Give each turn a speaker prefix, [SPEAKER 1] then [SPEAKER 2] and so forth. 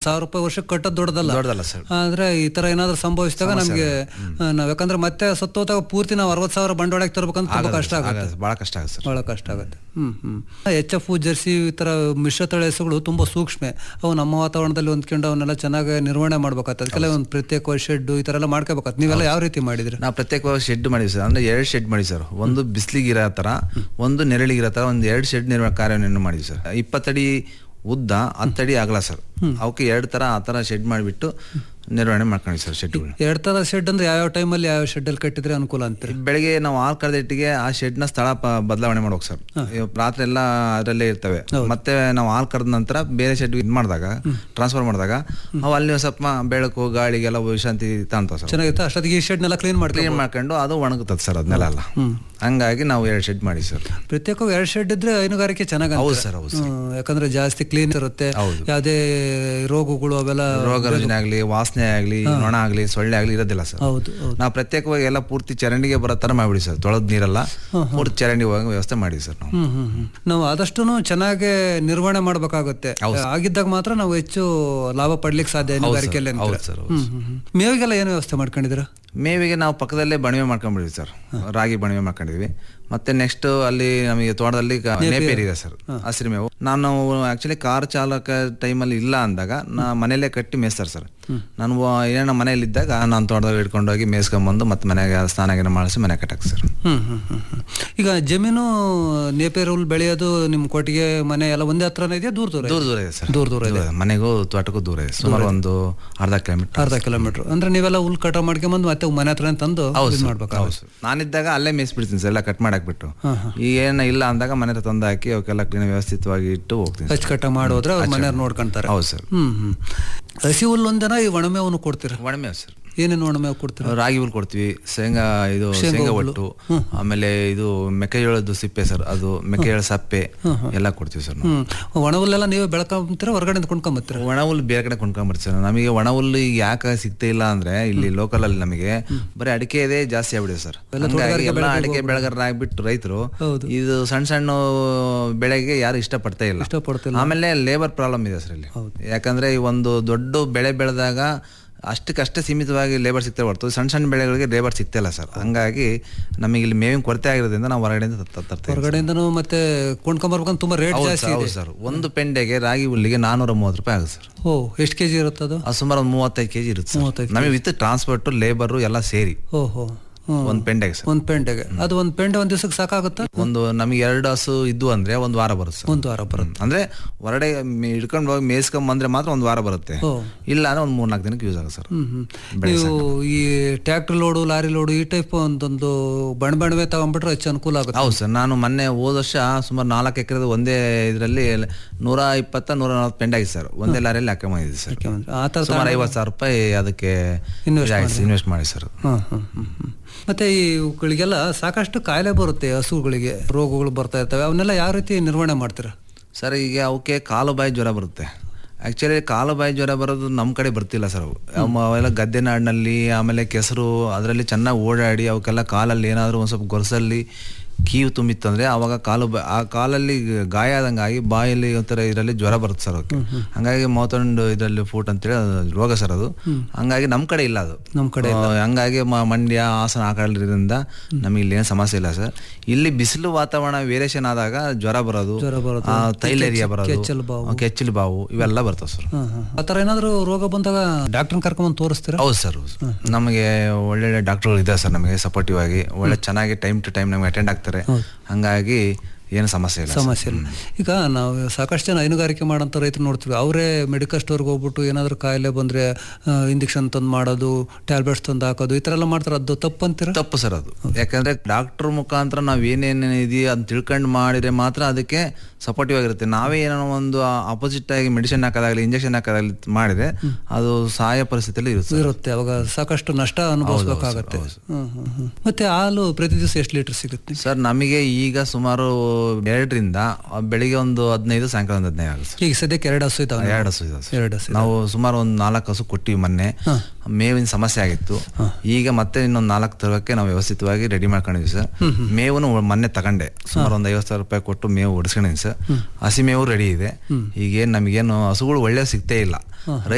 [SPEAKER 1] ಸಾವಿರ ರೂಪಾಯಿ ವರ್ಷಕ್ಕೆ ಕಟ್ಟೋದು ದೊಡ್ಡದಲ್ಲ
[SPEAKER 2] ದೊಡ್ಡದಲ್ಲ ಸರ್
[SPEAKER 1] ಆದ್ರೆ ಈ ತರ ಏನಾದ್ರು ಸಂಭವಿಸಿದಾಗ ನಮ್ಗೆ ಆ, ನಾವ್ ಯಾಕಂದ್ರೆ ಮತ್ತೆ ಸತ್ತೋದಾಗ ಪೂರ್ತಿ ನಾವು ಅರವತ್ ಸಾವಿರ ಬಂಡವಾಳಕ್ಕೆ ತರ್ಬೇಕಂತ ತುಂಬಾ ಕಷ್ಟ ಆಗುತ್ತೆ
[SPEAKER 2] ಆಗಲ್ಲ, ಬಹಳ ಕಷ್ಟ ಆಗುತ್ತೆ ಸರ್
[SPEAKER 1] ಬಹಳ ಕಷ್ಟ ಆಗುತ್ತೆ hmm hmm H F jersey ಈ ತರ ಮಿಶ್ರತಳಿ ಹಸುಗಳು ತುಂಬಾ ಸೂಕ್ಷ್ಮ ಅವು ನಮ್ಮ ವಾತಾವರಣದಲ್ಲಿ ಹೊಂದ್ಕೊಂಡು ಅವನ್ನೆಲ್ಲ ಚೆನ್ನಾಗಿ ನಿರ್ವಹಣೆ ಮಾಡ್ಬೇಕಾಗ್ತದೆ ಅದಕ್ಕೆಲ್ಲ ಒಂದು ಪ್ರತ್ಯೇಕವಾದ ಶೆಡ್ ಈ ತರ ಎಲ್ಲ ಮಾಡ್ಕೋಬೇಕಾಗ್ತದೆ ನೀವೆಲ್ಲ ಯಾವ ರೀತಿ ಮಾಡಿದ್ರಿ
[SPEAKER 2] ನಾವು ಪ್ರತ್ಯೇಕವಾಗಿ ಶೆಡ್ ಮಾಡಿವಿ ಸರ್ ಅಂದ್ರೆ ಎರಡು ಶೆಡ್ ಮಾಡಿವಿ ಸರ್ ಒಂದು ಬಿಸಿಲಿಗಿರೋ ತರ ಒಂದು ನೆರಳಿಗಿರೋ ತರ ಒಂದು ಎರಡು ಶೆಡ್ ನಿರ್ಮಾಣ ಕಾರ್ಯವನ್ನು ಮಾಡಿವಿ ಸರ್ ಇಪ್ಪತ್ತಡಿ ಉದ್ದ ಹತ್ತಡಿ ಆಗಲ್ಲ ಸರ್ ಅವಕ್ಕೆ ಎರಡು ತರ ಆ ತರ ಶೆಡ್ ಮಾಡಿಬಿಟ್ಟು ನಿರ್ವಹಣೆ ಮಾಡ್ಕೊಂಡಿವಿ ಸರ್ ಶೆಡ್ಗಳು
[SPEAKER 1] ಎರಡ್ ತರ ಶೆಡ್ ಅಂದ್ರೆ ಯಾವ ಟೈಮಲ್ಲಿ ಯಾವ ಶೆಡ್ ಅಲ್ಲಿ ಕಟ್ಟಿದ್ರೆ ಅನುಕೂಲ ಅಂತೀರಿ
[SPEAKER 2] ಬೆಳಿಗ್ಗೆ ನಾವು ಹಾಲು ಕರೆದಿಟ್ಟಿಗೆ ಆ ಶೆಡ್ನ ಸ್ಥಳ ಪ- ಬದಲಾವಣೆ ಮಾಡ್ಬೇಕು ಸರ್ ಇವಾಗ ರಾತ್ರಿ ಎಲ್ಲ ಅದರಲ್ಲೇ ಇರ್ತವೆ ಮತ್ತೆ ನಾವು ಹಾಲು ಕರೆದ ನಂತರ ಬೇರೆ ಶೆಡ್ ಇದು ಮಾಡಿದಾಗ ಟ್ರಾನ್ಸ್ಫರ್ ಮಾಡಿದಾಗ ಅವು ಅಲ್ಲಿ ಒಂದ್ ಸ್ವಲ್ಪ ಬೆಳಕು ಗಾಳಿಗೆಲ್ಲ ವಿಶ್ರಾಂತಿ ತಾಣ್ತಾವ ಸರ್
[SPEAKER 1] ಚೆನ್ನಾಗಿತ್ತು ಅಷ್ಟೊತ್ತಿಗೆ ಈ ಶೆಡ್ನೆಲ್ಲ ಕ್ಲೀನ್ ಮಾಡ್ತೀವಿ
[SPEAKER 2] ಕ್ಲೀನ್ ಮಾಡ್ಕೊಂಡು ಅದು ಒಣಗುತ್ತದೆ ಸರ್ ಅದನ್ನೆಲ್ಲ ಎಲ್ಲ ಹಂಗಾಗಿ ನಾವು ಎರಡು ಶೆಡ್ ಮಾಡಿ ಸರ್
[SPEAKER 1] ಪ್ರತ್ಯೇಕವಾಗಿ ಎರಡು ಶೆಡ್ ಇದ್ರೆ ಹೈನುಗಾರಿಕೆ ಚೆನ್ನಾಗಿ
[SPEAKER 2] ಹೌದು ಸರ್ ಹೌದು
[SPEAKER 1] ಹ್ಮ್, ಯಾಕಂದ್ರೆ ಜಾಸ್ತಿ ಕ್ಲೀನ್ ಇರುತ್ತೆ
[SPEAKER 2] ಹೌದು.
[SPEAKER 1] ಯಾವುದೇ ರೋಗಗಳು ಅವೆಲ್ಲ
[SPEAKER 2] ರೋಗ ರುಜಿನ ಆಗ್ಲಿ ವಾಸನೆ ಆಗ್ಲಿ ನೊಣ ಆಗ್ಲಿ ಸೊಳ್ಳೆ ಆಗ್ಲಿ ಇರೋದಿಲ್ಲ ಸರ್
[SPEAKER 1] ಹೌದು ಹೌದು
[SPEAKER 2] ನಾವು ಪ್ರತ್ಯೇಕವಾಗಿ ಎಲ್ಲ ಪೂರ್ತಿ ಚರಂಡಿಗೆ ಬರೋ ತರ ಮಾಡ್ಬಿಡಿ ಸರ್ ತೊಳೆದ ನೀರೆಲ್ಲ ಪೂರ್ತಿ ಚರಂಡಿ ಹೋಗೋ ವ್ಯವಸ್ಥೆ ಮಾಡಿ ಸರ್ ನಾವು
[SPEAKER 1] ಹ್ಮ್ ಹ್ಮ್ ಹ್ಮ್. ನಾವು ಆದಷ್ಟು ಚೆನ್ನಾಗಿ ನಿರ್ವಹಣೆ ಮಾಡ್ಬೇಕಾಗುತ್ತೆ ಆಗಿದ್ದಾಗ ಮಾತ್ರ ನಾವು ಹೆಚ್ಚು ಲಾಭ ಪಡ್ಲಿಕ್ಕೆ ಸಾಧ್ಯ ಹೈನುಗಾರಿಕೆಯಲ್ಲಿ ಅಂತೀರ.
[SPEAKER 2] ಹೌದು ಸರ್ ಹೌದು.
[SPEAKER 1] ಹ್ಮ್ ಹ್ಮ್ ಹ್ಮ್. ಮೇವಿಗೆಲ್ಲ ಏನು ವ್ಯವಸ್ಥೆ ಮಾಡ್ಕೊಂಡಿದ್ದೀರಾ
[SPEAKER 2] ಮೇವಿಗೆ ನಾವು ಪಕ್ಕದಲ್ಲೇ ಬಣಿವೆ ಮಾಡ್ಕೊಂಡ್ಬಿಡ್ವಿ ಸರ್ ರಾಗಿ ಬಣಿವೆ ಮಾಡ್ಕೊಂಡಿದ್ವಿ ಮತ್ತೆ ನೆಕ್ಸ್ಟ್ ಅಲ್ಲಿ ನಮಗೆ ತೋಟದಲ್ಲಿ ಕ- ನೇಪಿಯರ್ ಇದೆ ಸರ್ ಹಸಿರು ಮೇವು ನಾನು ಆಕ್ಚುಲಿ ಕಾರ್ ಚಾಲಕ ಟೈಮಲ್ಲಿ ಇಲ್ಲ ಅಂದಾಗ ನಾ ಮನೆಯಲ್ಲೇ ಕಟ್ಟಿ ಮೇಯ್ತಾರೆ ಸರ್ ನಾನು ಏನೋ ಮನೇಲಿ ಇದ್ದಾಗ ನಾನು ತೋಟದಲ್ಲಿ ಹಿಡ್ಕೊಂಡೋಗಿ ಮೇಯ್ಸ್ಕೊಂಬಂದು ಮತ್ತೆ ಮನೆಗೆ ಸ್ನಾನ ಗೀನ ಮಾಡಿಸಿ ಮನೆ ಕಟ್ಟಕ್ಕೆ ಸರ್
[SPEAKER 1] ಹ್ಮ್ ಹ್ಮ್ ಹ್ಮ್ ಹ್ಮ್. ಈಗ ಜಮೀನು ನೇಪೇರ್ ಹುಲ್ ಬೆಳೆಯೋದು ನಿಮ್ ಕೊಟ್ಟಿಗೆ ಮನೆ ಎಲ್ಲ ಒಂದೇ ಹತ್ರನೇ ಇದೆಯಾ ದೂರ ದೂರ
[SPEAKER 2] ದೂರ ದೂರ ಇದೆ ಸರ್
[SPEAKER 1] ದೂರ ದೂರ
[SPEAKER 2] ದೂರ ಇದೆ. ಮನೆಗೂ ತೋಟಕ್ಕೂ ದೂರ ಇದೆ ಸುಮಾರು ಒಂದು ಅರ್ಧ ಕಿಲೋಮೀಟರ್
[SPEAKER 1] ಅರ್ಧ ಕಿಲೋಮೀಟರ್ ಅಂದ್ರೆ ನೀವೆಲ್ಲ ಹುಲ್ ಕಟ ಮಾಡ್ಕೊಂಬಂದು ಮತ್ತೆ ಮನೆ ಹತ್ರ ತಂದು ಇದು ಮಾಡ್ಬೇಕಾಗುತ್ತೆ
[SPEAKER 2] ಹೌದು ಸರ್. ನಾನಿದ್ದಾಗ ಅಲ್ಲೇ ಮೇಯಿಸ್ಬಿಡ್ತೀನಿ ಸರ್ ಎಲ್ಲ ಕಟ್ ಮಾಡಾಕ್ಬಿಟ್ಟು ಈಗ ಏನ ಇಲ್ಲ ಅಂದಾಗ ಮನೆ ಹತ್ರ ತಂದು ಹಾಕಿ ಅವಕ್ಕೆಲ್ಲ ಕ್ಲೀನ್ ವ್ಯವಸ್ಥಿತವಾಗಿ ಇಟ್ಟು ಹೋಗ್ತೀನಿ ಸರ್.
[SPEAKER 1] ಅಚ್ಚುಕಟ್ಟ ಮಾಡೋದ್ರೆ ಅವ್ರ ಮನೆಯವ್ರು ನೋಡ್ಕೊಂತಾರೆ
[SPEAKER 2] ಹೌದು ಸರ್
[SPEAKER 1] ಹ್ಮ್ ಹ್ಮ್ ಹಸಿ ಹುಲ್ಲು ಒಂದಿನ ಈ ಒಣಮೇವನ್ನು ಕೊಡ್ತೀರಾ
[SPEAKER 2] ಒಣಮೇವು ಸರ್
[SPEAKER 1] ಏನೇನು ಒಣಮೇವು ಕೊಡ್ತೀರಾ
[SPEAKER 2] ರಾಗಿ ಹುಲ್ ಕೊಡ್ತೀವಿ ಶೇಂಗಾ ಇದು ಶೇಂಗಾ ಒಟ್ಟು ಆಮೇಲೆ ಇದು ಮೆಕ್ಕೆಜೋಳದ್ದು ಸಿಪ್ಪೆ ಸರ್ ಅದು ಮೆಕ್ಕೆಜೋಳ ಸಪ್ಪೆ ಎಲ್ಲ ಕೊಡ್ತೀವಿ ಸರ್ ನಾವು
[SPEAKER 1] ಹ್ಮ್ ಒಣ ಹುಲ್ಲೆಲ್ಲ ನೀವೇ ಬೆಳ್ಕೊಂತೀರಾ ಹೊರಗಡೆಯಿಂದ ಕೊಂಡ್ಕೊಂಬತ್ತೀರಾ
[SPEAKER 2] ಒಣ ಹುಲ್ಲು ಬೇರೆ ಕಡೆ ಕೊಂಡ್ಕೊಂಬರ್ತೀವಿ ಸರ್ ನಮಗೆ ಒಣ ಹುಲ್ಲು ಈಗ ಯಾಕೆ ಸಿಗ್ತಾ ಇಲ್ಲ ಅಂದ್ರೆ ಇಲ್ಲಿ ಲೋಕಲ್ ಅಲ್ಲಿ ನಮಗೆ ಬರೀ ಅಡಿಕೆ ಇದೆ ಜಾಸ್ತಿ ಆಗ್ಬಿಡಿದೆ ಸರ್ ಹಂಗಾಗಿ ಎಲ್ಲ ಅಡಿಕೆ ಬೆಳೆಗಾರರಾಗ್ಬಿಟ್ಟು ರೈತರು
[SPEAKER 1] ಹೌದು.
[SPEAKER 2] ಇದು ಸಣ್ಣ ಸಣ್ಣ ಬೆಳೆಗೆ ಯಾರು ಇಷ್ಟಪಡ್ತಾ ಇಲ್ಲ
[SPEAKER 1] ಇಷ್ಟಪಡ್ತಿಲ್ಲ
[SPEAKER 2] ಆಮೇಲೆ ಲೇಬರ್ ಪ್ರಾಬ್ಲಮ್ ಇದೆ ಸರ್ ಇಲ್ಲಿ ಯಾಕಂದ್ರೆ ಈ ಒಂದು ದೊಡ್ಡ ಬೆಳೆ ಬೆಳೆದಾಗ ಅಷ್ಟಕ್ಕಷ್ಟೇ ಸೀಮಿತವಾಗಿ ಲೇಬರ್ ಸಿಗ್ತಾ ಹೊರತು ಸಣ್ಣ ಸಣ್ಣ ಬೆಳೆಗಳಿಗೆ ಲೇಬರ್ ಸಿಗ್ತಿಲ್ಲ ಸರ್ ಹಂಗಾಗಿ ನಮಗೆ ಇಲ್ಲಿ ಮೇವಿನ ಕೊರತೆ ಆಗಿರೋದ್ರಿಂದ ನಾವು ಹೊರಗಡೆಯಿಂದ ತ- ತ- ತರ್ತಾ ಇದ್ದೀವಿ.
[SPEAKER 1] ಹೊರಗಡೆಯಿಂದನೂ ಮತ್ತೆ ಕೊಂಡ್ಕೊಂಬರ್ಬೇಕಂತ ತುಂಬಾ ರೇಟ್
[SPEAKER 2] ಹೌದು
[SPEAKER 1] ಜಾಸ್ತಿ
[SPEAKER 2] ಸರ್,
[SPEAKER 1] ಇದೆ
[SPEAKER 2] ಹೌದು ಸರ್ ಒಂದು ಪೆಂಡೆಗೆ ರಾಗಿ ಹುಲ್ಲಿಗೆ ನಾನೂರ ಮೂವತ್ತು ರೂಪಾಯಿ ಆಗುತ್ತೆ ಸರ್
[SPEAKER 1] ಓ ಎಷ್ಟು ಕೆಜಿ ಇರುತ್ತೆ ಅದು
[SPEAKER 2] ಅದು ಸುಮಾರು ಒಂದು ಮೂವತ್ತೈದು ಕೆಜಿ ಇರುತ್ತೆ ಸರ್
[SPEAKER 1] ಮೂವತ್ತೈದು
[SPEAKER 2] ನಮಗೆ ವಿತ್ ಟ್ರಾನ್ಸ್ಪೋರ್ಟ್ ಲೇಬರ್ ಎಲ್ಲ ಸೇರಿ
[SPEAKER 1] ಓಹೋ ಹ್ಮ್
[SPEAKER 2] ಒಂದು ಪೆಂಡೆಗೆ ಸರ್
[SPEAKER 1] ಒಂದ್ ಪೆಂಡೆಗೆ ಅದು ಒಂದ್ ಪೆಂಡೆ ಒಂದ್ ದಿವಸಕ್ಕೆ ಸಾಕಾಗುತ್ತಾ
[SPEAKER 2] ಒಂದು ನಮಗೆ ಎರಡು ಹಸು ಇದ್ದು ಅಂದ್ರೆ ಒಂದು ವಾರ ಬರುತ್ತೆ ಸರ್
[SPEAKER 1] ಒಂದ್ ವಾರ ಬರುತ್ತೆ
[SPEAKER 2] ಅಂದ್ರೆ ಹೊರಗಡೆ ಮೇ- ಹಿಡ್ಕೊಂಡು ಹೋಗಿ ಮೇಯ್ಸ್ಕೊಂಡ್ ಬಂದ್ರೆ ಮಾತ್ರ ಒಂದು ವಾರ ಬರುತ್ತೆ
[SPEAKER 1] ಓ
[SPEAKER 2] ಇಲ್ಲ ಅಂದ್ರೆ ಒಂದು ಮೂರ್ನಾಲ್ಕು ದಿನಕ್ಕೆ ಯೂಸ್ ಆಗುತ್ತೆ ಸರ್
[SPEAKER 1] ಹ್ಮ್ ಹ್ಮ್ ನೀವು ಈ ಟ್ರ್ಯಾಕ್ಟರ್ ಲೋಡು ಲಾರಿ ಲೋಡು ಈ ಟೈಪ್ ಒಂದೊಂದು ಬಣ ಬಣವೆ ತಗೊಂಡ್ಬಿಟ್ರೆ ಹೆಚ್ಚು ಅನುಕೂಲ ಆಗುತ್ತೆ
[SPEAKER 2] ಹೌದು ಸರ್ ನಾನು ಮೊನ್ನೆ ಹೋದ ವರ್ಷ ಸುಮಾರು ನಾಲ್ಕು ಎಕರೆದ ಒಂದೇ ಇದರಲ್ಲಿ ನೂರ ಇಪ್ಪತ್ತ ನೂರ ನಲವತ್ತು ಪೆಂಡ್ ಆಗಿದೆ ಸರ್ ಒಂದೇ ಲಾರಿಯಲ್ಲಿ ಹಾಕೊಂಬಂದಿದೆ ಸರ್
[SPEAKER 1] ಆ ತರ
[SPEAKER 2] ಸುಮಾರು ಐವತ್ತು ಸಾವಿರ ರೂಪಾಯಿ ಅದಕ್ಕೆ ಇನ್ವೆಸ್ಟ್ ಮಾಡಿ ಸರ್
[SPEAKER 1] ಹ್ಮ್ ಹ್ಮ್ ಹ್ಮ್ ಹ್ಮ್. ಮತ್ತೆ ಈ ಇವುಗಳಿಗೆಲ್ಲ ಸಾಕಷ್ಟು ಕಾಯಿಲೆ ಬರುತ್ತೆ ಹಸುಗಳಿಗೆ ರೋಗಗಳು ಬರ್ತಾ ಇರ್ತವೆ ಅವನ್ನೆಲ್ಲ ಯಾವ ರೀತಿ ನಿರ್ವಹಣೆ ಮಾಡ್ತೀರಾ
[SPEAKER 2] ಸರ್ ಈಗ ಅವಕ್ಕೆ ಕಾಲು ಬಾಯಿ ಜ್ವರ ಬರುತ್ತೆ ಆ್ಯಕ್ಚುಲಿ ಕಾಲು ಬಾಯಿ ಜ್ವರ ಬರೋದು ನಮ್ಮ ಕಡೆ ಬರ್ತಿಲ್ಲ ಸರ್ ಅವು ಅವು- ಅವೆಲ್ಲ ಗದ್ದೆ ನಾಡಿನಲ್ಲಿ ಆಮೇಲೆ ಕೆಸರು ಅದರಲ್ಲಿ ಚೆನ್ನಾಗಿ ಓಡಾಡಿ ಅವಕ್ಕೆಲ್ಲ ಕಾಲಲ್ಲಿ ಏನಾದರೂ ಒಂದು ಸ್ವಲ್ಪ ಗೊರಸಲ್ಲಿ ಕೀವು ತುಂಬಿತ್ತಂದ್ರೆ ಅವಾಗ ಕಾಲು ಬ- ಆ ಕಾಲಲ್ಲಿ ಗಾಯ ಆದಂಗೆ ಆಗಿ ಬಾಯಲ್ಲಿ ಒಂಥರ ಇದರಲ್ಲಿ ಜ್ವರ ಬರುತ್ತೆ ಸರ್ ಅವಕ್ಕೆ ಹಂಗಾಗಿ ಮೌತಂಡ್ ಇದರಲ್ಲಿ ಫೂಟ್ ಅಂತೇಳಿ ಅದು ರೋಗ ಸರ್ ಅದು ಹಂಗಾಗಿ ನಮ್ಮ ಕಡೆ ಇಲ್ಲ ಅದು
[SPEAKER 1] ನಮ್ ಕಡೆ
[SPEAKER 2] ಆ, ಹಂಗಾಗಿ ಮ- ಮಂಡ್ಯ ಹಾಸನ ಆ ಕಡೆ ಇರೋದ್ರಿಂದ ನಮಗೆ ಇಲ್ಲಿ ಏನು ಸಮಸ್ಯೆ ಇಲ್ಲ ಸರ್ ಇಲ್ಲಿ ಬಿಸಿಲು ವಾತಾವರಣ ವೇರಿಯೇಷನ್ ಆದಾಗ ಜ್ವರ ಬರೋದು
[SPEAKER 1] ಜ್ವರ ಬರೋದು,
[SPEAKER 2] ಆ, ತೈಲೇರಿಯಾ ಬರೋದು
[SPEAKER 1] ಕೆಚ್ಚಲು ಬಾವು.
[SPEAKER 2] ಆ, ಕೆಚ್ಚಲು ಬಾವು ಇವೆಲ್ಲ ಬರ್ತವೆ ಸರ್
[SPEAKER 1] ಹ್ಮ್ ಹ್ಮ್. ಆ ಥರ ಏನಾದರೂ ರೋಗ ಬಂದಾಗ ಡಾಕ್ಟರ್ನ ಕರ್ಕೊಂಬಂದು ತೋರಿಸ್ತೀರಾ
[SPEAKER 2] ಹೌದು ಸರ್ ನಮಗೆ ಒಳ್ಳೊಳ್ಳೆ ಡಾಕ್ಟರ್ಗಳು ಇದ್ದಾರೆ ಸರ್ ನಮಗೆ ಸಪೋರ್ಟಿವ್ ಆಗಿ ಒಳ್ಳೆ ಚೆನ್ನಾಗಿ ಟೈಮ್ ಟು ಟೈಮ್ ನಮಗೆ ಅಟೆಂಡ್ ಆಗ್ತಾರೆ ಹಂಗಾಗಿ ಏನು ಸಮಸ್ಯೆ ಇಲ್ಲ ಸರ್.
[SPEAKER 1] ಸಮಸ್ಯೆ ಇಲ್ಲ ಈಗ ನಾವು ಸಾಕಷ್ಟು ಜನ ಹೈನುಗಾರಿಕೆ ಮಾಡೋಂಥ ರೈತರು ನೋಡ್ತೀವಿ ಅವರೇ ಮೆಡಿಕಲ್ ಸ್ಟೋರ್ಗೆ ಹೋಗ್ಬಿಟ್ಟು ಏನಾದರೂ ಕಾಯಿಲೆ ಬಂದರೆ ಇಂಜೆಕ್ಷನ್ ತಂದು ಮಾಡೋದು ಟ್ಯಾಬ್ಲೆಟ್ಸ್ ತಂದು ಹಾಕೋದು ಈ ಥರ ಎಲ್ಲ ಮಾಡ್ತಾರೆ ಅದು ತಪ್ಪಂತೀರ
[SPEAKER 2] ತಪ್ಪು ಸರ್ ಅದು ಯಾಕಂದ್ರೆ ಡಾಕ್ಟರ್ ಮುಖಾಂತರ ನಾವ್ ಏನೇನು ಇದೆಯೋ ಅದ್ ತಿಳ್ಕೊಂಡು ಮಾಡಿದ್ರೆ ಮಾತ್ರ ಅದಕ್ಕೆ ಸಪೋರ್ಟಿವ್ ಆಗಿರುತ್ತೆ ನಾವೇ ಏನೋ ಒಂದು ಅಪೋಸಿಟ್ ಆಗಿ ಮೆಡಿಸಿನ್ ಹಾಕೋದಾಗ್ಲಿ ಇಂಜೆಕ್ಷನ್ ಹಾಕೋದಾಗ್ಲಿ ಮಾಡಿದ್ರೆ ಅದು ಸಹಾಯ ಪರಿಸ್ಥಿತಿಯಲ್ಲಿ ಇರುತ್ತೆ ಸರ್.
[SPEAKER 1] ಇರುತ್ತೆ ಅವಾಗ ಸಾಕಷ್ಟು ನಷ್ಟ ಅನುಭವಿಸ್ಬೇಕಾಗತ್ತೆ ಹ್ಮ್ ಹ್ಮ್ ಹ್ಮ್. ಮತ್ತೆ ಹಾಲು ಪ್ರತಿ ದಿವಸ ಎಷ್ಟು ಲೀಟರ್ ಸಿಗುತ್ತೆ
[SPEAKER 2] ಸರ್ ನಮಗೆ ಈಗ ಸುಮಾರು ಎರಡರಿಂದ ಬೆಳಿಗ್ಗೆ ಒಂದು ಹದಿನೈದು ಸಾಯಂಕಾಲ ಒಂದು ಹದಿನೈದು ಆಗುತ್ತೆ ಸರ್
[SPEAKER 1] ಈಗ ಸದ್ಯಕ್ಕೆ ಎರಡು ಹಸು ಇದಾವೆ
[SPEAKER 2] ಎರಡು ಹಸು ಇದೆ ಸರ್
[SPEAKER 1] ಎರಡು ಹಸು
[SPEAKER 2] ನಾವು ಸುಮಾರು ಒಂದು ನಾಲ್ಕು ಹಸು ಕೊಟ್ಟಿವಿ ಮೊನ್ನೆ ಮೇವಿನ ಸಮಸ್ಯೆ ಆಗಿತ್ತು ಈಗ ಮತ್ತೆ ಇನ್ನೊಂದು ನಾಲ್ಕು ತರಕ್ಕೆ ನಾವು ವ್ಯವಸ್ಥಿತವಾಗಿ ರೆಡಿ ಮಾಡ್ಕೊಂಡಿದ್ವಿ ಸರ್ ಮೇವನ್ನು ಮೊನ್ನೆ ತಗೊಂಡೆ ಸುಮಾರು ಒಂದು ಐವತ್ತು ಸಾವಿರ ರೂಪಾಯಿ ಕೊಟ್ಟು ಮೇವು ಹೊಡಿಸ್ಕೊಂಡಿದ್ದೀನಿ ಸರ್ ಹಸಿ ಮೇವು ರೆಡಿ ಇದೆ ಈಗೇನು ನಮಗೇನು ಹಸುಗಳು ಒಳ್ಳೆ ಸಿಗ್ತೇ ಇಲ್ಲ